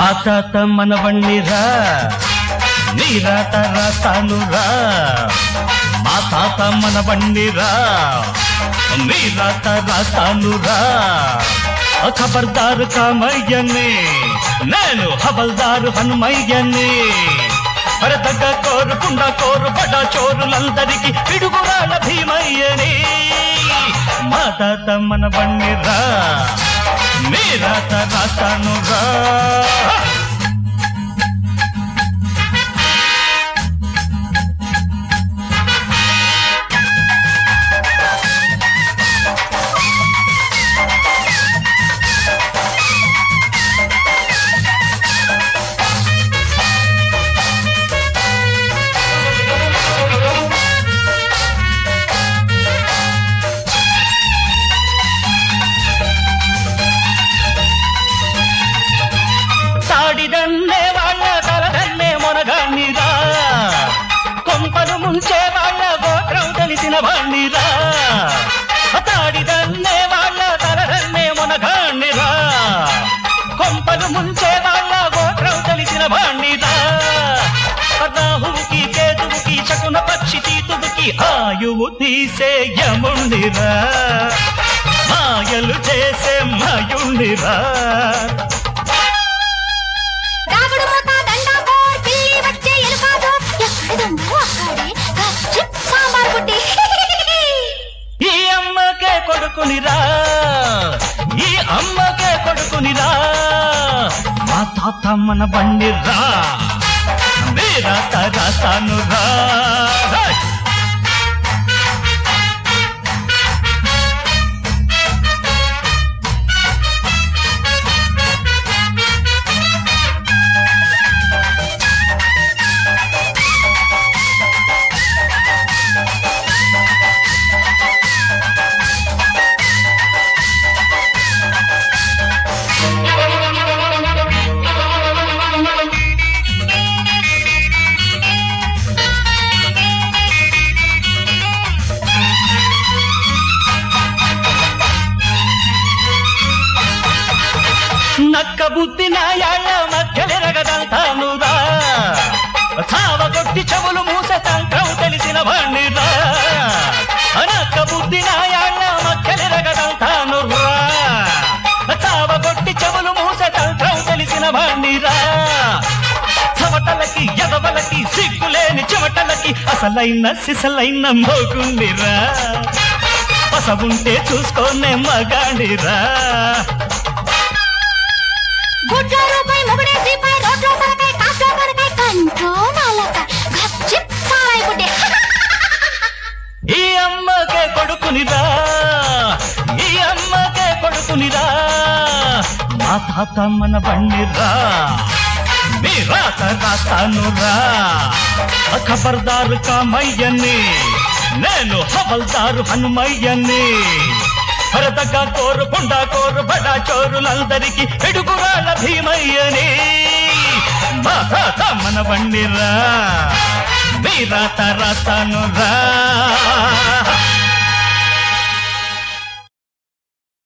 మా తాత మనవణ్ణిరా నీ రాత రాస్తానురా మా తాత మనవణ్ణిరా నీ రాత రాస్తానురా ఖబర్దారు కామయ్యని నేను హబల్దారు హనుమయ్యని పరదగ్గ కోరుకుండా కోరు బడా చోరులందరికీ పిడుగురాల భీమయ్యని మా తాత మనవణ్ణిరా నీ రాత రాస్తానురా తాడిదన్నే వాళ్ళ తలదన్నే మొనగాన్నిరా కొంపలు ముంచే వాళ్ళ గోత్రం తెలిసిన వాణ్ణిరా తాడిదన్నే వాళ్ళ తలదన్నే మొనగాన్నిరా కొంపలు ముంచే వాళ్ళ గోత్రం తెలిసిన వాణ్ణిరా రాహువుకి కేతువుకి శకున పక్షి తీతువుకి ఆయువు తీసే యముండిరా మాయలు చేసే మాయుండిరా రాగుడు మూత దండాకోర్ పిల్లి వచ్చే ఎలుకాదు ఎక్కడుందో అక్కడే గప్చిప్ సాంబార్ బుడ్డి ఈ అమ్మకే కొడుకునిరా ఈ అమ్మకే కొడుకునిరా మా తాత మన బండిరా మీరా రాస్తానురా నక్క బుద్ధి నాయాళ్ళ మధ్యలెరగదంతానురా చావగొట్టి చెవులు మూసే తంత్రం తెలిసిన వాణ్ణిరా నక్క బుద్ధి నాయాళ్ళ మధ్యలెరగదంతానురా చావగొట్టి చెవులు మూసే తంత్రం తెలిసిన వాణ్ణిరా చవటలకి ఎదవలకి సిగ్గులేని చెమటలకి అసలైన సిసలైన మోగుండిరా పసవుంటే చూసుకోనే మగాడిరా గుడ్ల రూపాయి మొగడేసి పై రోడ్లో పడకాయ కాసులో పడకాయ కంట్రోల్ అలక గప్చిప్ సారాయి బుడ్డి ఈ అమ్మకే కొడుకునిరా ఈ అమ్మకే కొడుకునిరా మా తాత మన బండిరా మీ రాత రాస్తానురా ఖబర్దారు కామయ్యని నేను హవల్దారు హనుమయ్యని భరతగా కోరు కొండ కోరు బడా చోరులందరికీ పిడుగురాల భీమయ్యని మా తాత మన బండిరా మీ రాత రాస్తానురా